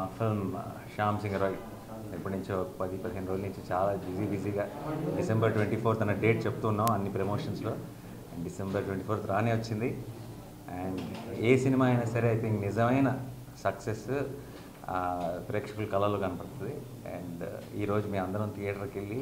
film Shyam Singh Roy ఎప్పటి నుంచో పది పదిహేను రోజుల నుంచి చాలా బిజీ బిజీగా డిసెంబర్ ట్వంటీ ఫోర్త్ అన్న డేట్ చెప్తున్నాం అన్ని ప్రమోషన్స్లో డిసెంబర్ ట్వంటీ ఫోర్త్ రానే వచ్చింది అండ్ ఏ సినిమా అయినా సరే ఐ థింక్ నిజమైన సక్సెస్ ప్రేక్షకుల కళలో కనపడుతుంది అండ్ ఈరోజు మేము అందరం థియేటర్కి వెళ్ళి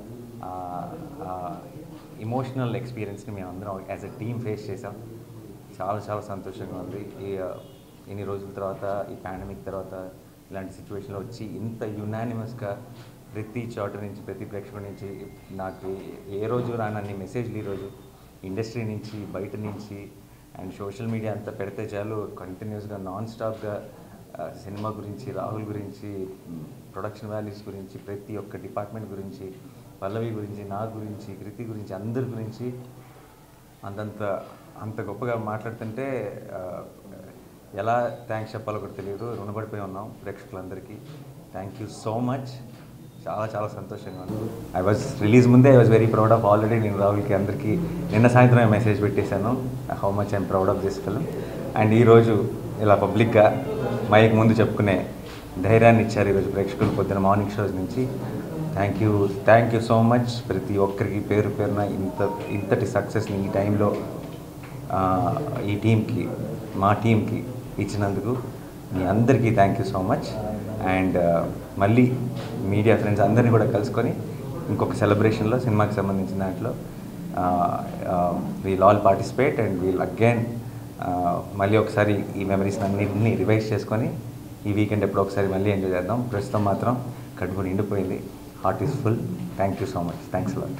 ఇమోషనల్ ఎక్స్పీరియన్స్ని మేము అందరం యాజ్ ఎ టీమ్ ఫేస్ చేసాం చాలా చాలా సంతోషంగా ఉంది ఈ ఆ, ఇన్ని రోజుల తర్వాత ఈ పాండమిక్ తర్వాత ఇలాంటి సిచ్యువేషన్లో వచ్చి ఇంత యునానిమస్గా ప్రతి చోట నుంచి ప్రతి ప్రేక్షకుడి నుంచి నాకు ఏ రోజు రానన్ని మెసేజ్లు ఈరోజు ఇండస్ట్రీ నుంచి బయట నుంచి అండ్ సోషల్ మీడియా అంతా పెడితే చాలు కంటిన్యూస్గా నాన్ స్టాప్గా సినిమా గురించి రాహుల్ గురించి ప్రొడక్షన్ వాల్యూస్ గురించి ప్రతి ఒక్క డిపార్ట్మెంట్ గురించి పల్లవి గురించి నా గురించి కృతి గురించి అందరి గురించి అంతంత అంత గొప్పగా మాట్లాడుతుంటే ఆ, ఎలా థ్యాంక్స్ చెప్పాలో కూడా తెలియదు రుణపడిపోయి ఉన్నాం ప్రేక్షకులందరికీ థ్యాంక్ యూ సో మచ్ చాలా చాలా సంతోషంగా ఉంది ఐ వాజ్ రిలీజ్ ముందే I was very proud of already నేను రాహుల్కి అందరికీ నిన్న సాయంత్రం మెసేజ్ పెట్టేశాను how much I'm proud of this film and ఈరోజు ఇలా పబ్లిక్గా మైక్ ముందు చెప్పుకునే ధైర్యాన్ని ఇచ్చారు ఈరోజు ప్రేక్షకులు పొద్దున మార్నింగ్ షోస్ నుంచి thank you thank you so much ప్రతి ఒక్కరికి పేరు పేరున ఇంత ఇంతటి సక్సెస్ని ఈ టైంలో ఆ, ఈ టీంకి మా టీంకి ఇచ్చినందుకు మీ అందరికీ thank you so much and మళ్ళీ మీడియా ఫ్రెండ్స్ అందరినీ కూడా కలుసుకొని ఇంకొక సెలబ్రేషన్లో సినిమాకి సంబంధించిన దాంట్లో we'll all participate and we'll again మళ్ళీ ఒకసారి ఈ మెమరీస్ అన్నింటినీ రివైజ్ చేసుకొని ఈ వీకెండ్ ఎప్పుడో ఒకసారి మళ్ళీ ఎంజాయ్ చేద్దాం ప్రస్తుతం మాత్రం కడుపు నిండిపోయింది heart is full thank you so much thanks lot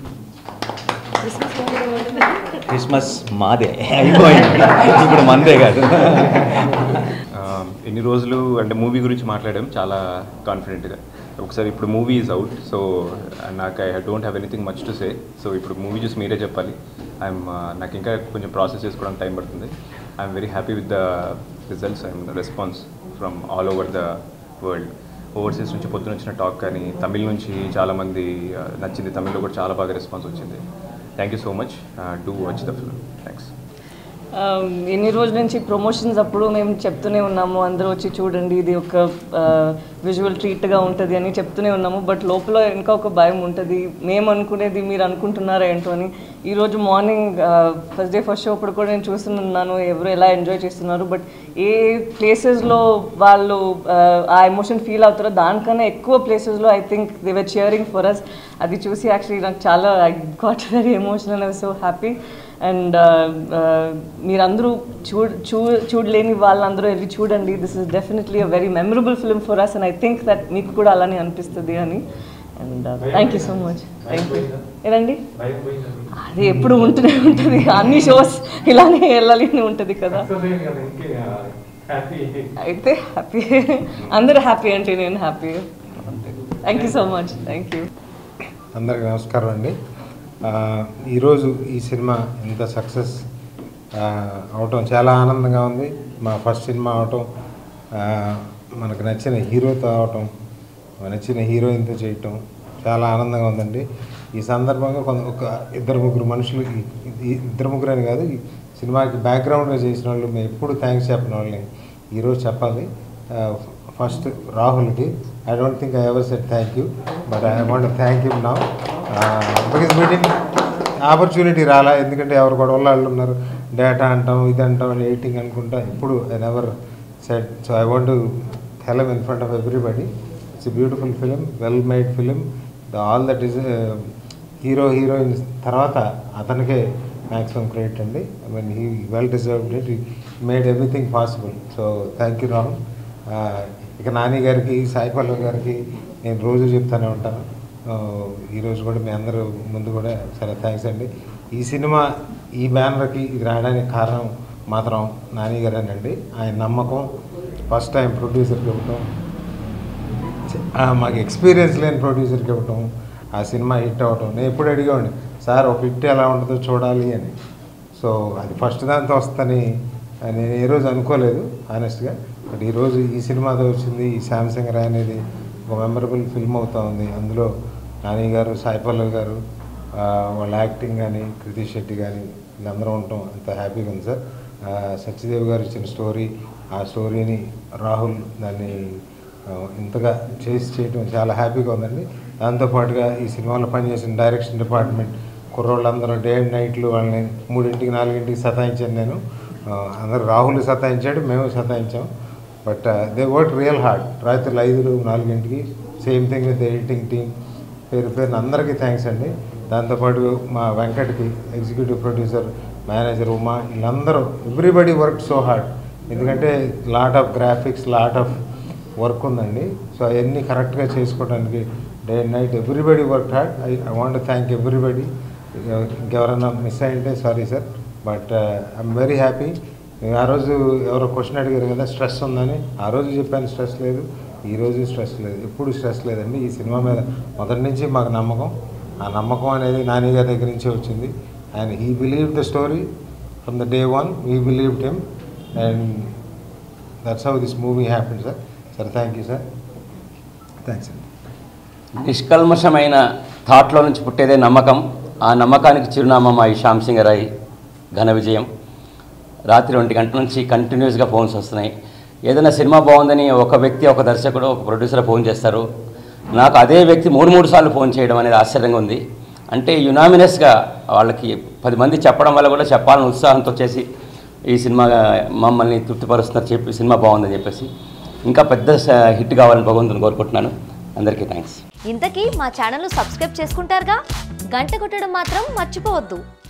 Christmas మాదే అయిపోయింది ఇప్పుడు మందే కాదు ఆ, ఎన్ని రోజులు అంటే మూవీ గురించి మాట్లాడాం చాలా కాన్ఫిడెంట్గా ఒకసారి ఇప్పుడు మూవీ ఈజ్ అవుట్ సో నాకు I don't have anything much to say so ఇప్పుడు మూవీ చూసి మీరే చెప్పాలి ఐఎమ్ నాకు ఇంకా కొంచెం ప్రాసెస్ చేసుకోవడానికి టైం పడుతుంది I'm very happy with the results and the response from all over the world overseas నుంచి పొద్దున వచ్చిన టాక్ కానీ తమిళ్ నుంచి చాలామంది ఆ, నచ్చింది తమిళ్లో కూడా చాలా బాగా రెస్పాన్స్ వచ్చింది thank you so much do watch the film thanks Um, ఎన్ని రోజుల నుంచి ప్రమోషన్స్ అప్పుడు మేము చెప్తూనే ఉన్నాము అందరూ వచ్చి చూడండి ఇది ఒక విజువల్ ట్రీట్గా ఉంటుంది అని చెప్తూనే ఉన్నాము బట్ లోపల ఇంకా ఒక భయం ఉంటుంది మేము అనుకునేది మీరు అనుకుంటున్నారా ఏంటో అని ఈరోజు morning first day first show అప్పుడు కూడా నేను చూస్తున్నాను ఎవరు ఎలా ఎంజాయ్ చేస్తున్నారు బట్ ఏ ప్లేసెస్లో వాళ్ళు uh, ఆ ఎమోషన్ ఫీల్ అవుతారో దానికన్నా ఎక్కువ ప్లేసెస్లో I think they were cheering for us అది చూసి యాక్చువల్లీ నాకు చాలా I got very emotional I so happy and మీరందరూ చూ చూ చూడలేని వాళ్ళందరూ వెళ్ళి చూడండి this is definitely a very memorable film for us and I think that మీకు కూడా అలానే అనిపిస్తుంది అని and thank you so much thank you ఏనండి అది ఎప్పుడు ఉంటూనే ఉంటుంది అన్ని షోస్ ఇలానే వెళ్ళాలి అని ఉంటుంది కదా అయితే హ్యాపీ అందరూ హ్యాపీ అంటే నేను happy thank you so much thank you అందరికీ నమస్కారం అండి ఆ, ఈరోజు ఈ సినిమా ఇంత సక్సెస్ ఆ, అవటం చాలా ఆనందంగా ఉంది మా ఫస్ట్ సినిమా అవటం ఆ, మనకు నచ్చిన హీరోతో అవటం నచ్చిన హీరోయిన్తో చేయటం చాలా ఆనందంగా ఉందండి ఈ సందర్భంగా కొంత ఒక ఇద్దరు ముగ్గురు మనుషులు ఈ- ఈ ఇద్దరు ముగ్గురు అని కాదు ఈ సినిమాకి బ్యాక్గ్రౌండ్గా చేసిన వాళ్ళు మేము ఎప్పుడు థ్యాంక్స్ చెప్పిన వాళ్ళని ఈరోజు చెప్పాలి ఫస్ట్ రాహుల్కి I don't think I ever set thank you but I want thank you now because meeting opportunity రాలా ఎందుకంటే ఎవరు గొడవలు వాళ్ళు ఉన్నారు డేటా అంటాం ఇది అంటాం ఎడిటింగ్ అనుకుంటా ఇప్పుడు I never set so I want tell in front of everybody it's beautiful film well made film the all that is hero heroine తర్వాత అతనికే మ్యాక్సిమం క్రెడిట్ అండి I mean he well deserved it made everything possible so thank you Rahul ఆ, ఇక నాని గారికి సాయి పల్లవి గారికి నేను రోజు చెప్తానే ఉంటాను ఆ, ఈరోజు కూడా మీ అందరూ ముందు కూడా చాలా థ్యాంక్స్ అండి ఈ సినిమా ఈ బ్యానర్కి ఇది రావడానికి కారణం మాత్రం నాని గారేనండి ఆయన నమ్మకం ఫస్ట్ టైం ప్రొడ్యూసర్కి ఇవ్వటం ఆ, మాకు ఎక్స్పీరియన్స్ లేని ప్రొడ్యూసర్కి ఇవ్వటం ఆ సినిమా హిట్ అవ్వటం నేను ఎప్పుడు అడిగేవాడిని సార్ ఒక హిట్ ఎలా ఉంటుందో చూడాలి అని సో అది ఫస్ట్ దాంతో వస్తుందని నేను ఏ రోజు అనుకోలేదు ఆనెస్ట్గా బట్ ఈరోజు ఈ సినిమాతో వచ్చింది ఈ శాంసంగ్ రాయ్ అనేది ఒక మెమరబుల్ ఫిల్మ్ అవుతా ఉంది అందులో నాని గారు సాయి పల్లవి గారు ఆ, వాళ్ళ యాక్టింగ్ కానీ కృతి శెట్టి కానీ వీళ్ళందరూ ఉండటం అంత హ్యాపీగా ఉంది సార్ ఆ, సత్యదేవ్ గారు ఇచ్చిన స్టోరీ ఆ స్టోరీని రాహుల్ దాన్ని ఆ, ఇంతగా చేసి చేయడం చాలా హ్యాపీగా ఉందండి దాంతోపాటుగా ఈ సినిమాలో పనిచేసిన డైరెక్షన్ డిపార్ట్మెంట్ కుర్రోళ్ళందరూ డే అండ్ నైట్లు వాళ్ళని మూడింటికి నాలుగింటికి సతాయించాను నేను ఆ, అందరూ రాహుల్ సతాయించాడు మేము సతాయించాం but they work real hard రాత్రులు ఐదు నాలుగింటికి same thing with editing team పేరు పేరున అందరికీ థ్యాంక్స్ అండి దాంతోపాటు మా వెంకట్కి ఎగ్జిక్యూటివ్ ప్రొడ్యూసర్ మేనేజర్ ఉమా వీళ్ళందరూ ఎవ్రీబడి వర్క్ సో హార్డ్ ఎందుకంటే lot of graphics lot of work ఉందండి సో అవన్నీ కరెక్ట్గా చేసుకోవడానికి day and night everybody work hard I I want thank everybody ఇంకెవరైనా మిస్ అయింటే sorry sir but I'm very happy ఆ రోజు ఎవరో క్వశ్చన్ అడిగారు కదా స్ట్రెస్ ఉందని ఆ రోజు చెప్పాను స్ట్రెస్ లేదు ఈ రోజు స్ట్రెస్ లేదు ఎప్పుడు స్ట్రెస్ లేదండి ఈ సినిమా మీద మొదటి నుంచి మాకు నమ్మకం ఆ నమ్మకం అనేది నాని గారి దగ్గర నుంచే వచ్చింది and he believe the story from the day one we believed him and that's how this movie happen sir sir thank you sir thanks అండి నిష్కల్మషమైన థాట్లో నుంచి పుట్టేదే నమ్మకం ఆ నమ్మకానికి చిరునామా మా ఈ శ్యామ్ సింగ్ రాయ్ ఘన విజయం రాత్రి ఒంటి గంట నుంచి కంటిన్యూస్గా ఫోన్స్ వస్తున్నాయి ఏదైనా సినిమా బాగుందని ఒక వ్యక్తి ఒక దర్శకుడు ఒక ప్రొడ్యూసర్ ఫోన్ చేస్తారు నాకు అదే వ్యక్తి మూడు మూడు సార్లు ఫోన్ చేయడం అనేది ఆశ్చర్యంగా ఉంది అంటే యునామినస్గా వాళ్ళకి పది మంది చెప్పడం వల్ల కూడా చెప్పాలని ఉత్సాహంతో చేసి ఈ సినిమా మమ్మల్ని తృప్తిపరుస్తున్నారు చెప్పి సినిమా బాగుందని చెప్పేసి ఇంకా పెద్ద స- హిట్ కావాలని భగవంతుని కోరుకుంటున్నాను అందరికీ థ్యాంక్స్ ఇంతకీ మా ఛానల్ను సబ్స్క్రైబ్ చేసుకుంటారుగా గంట కొట్టడం మాత్రం మర్చిపోవద్దు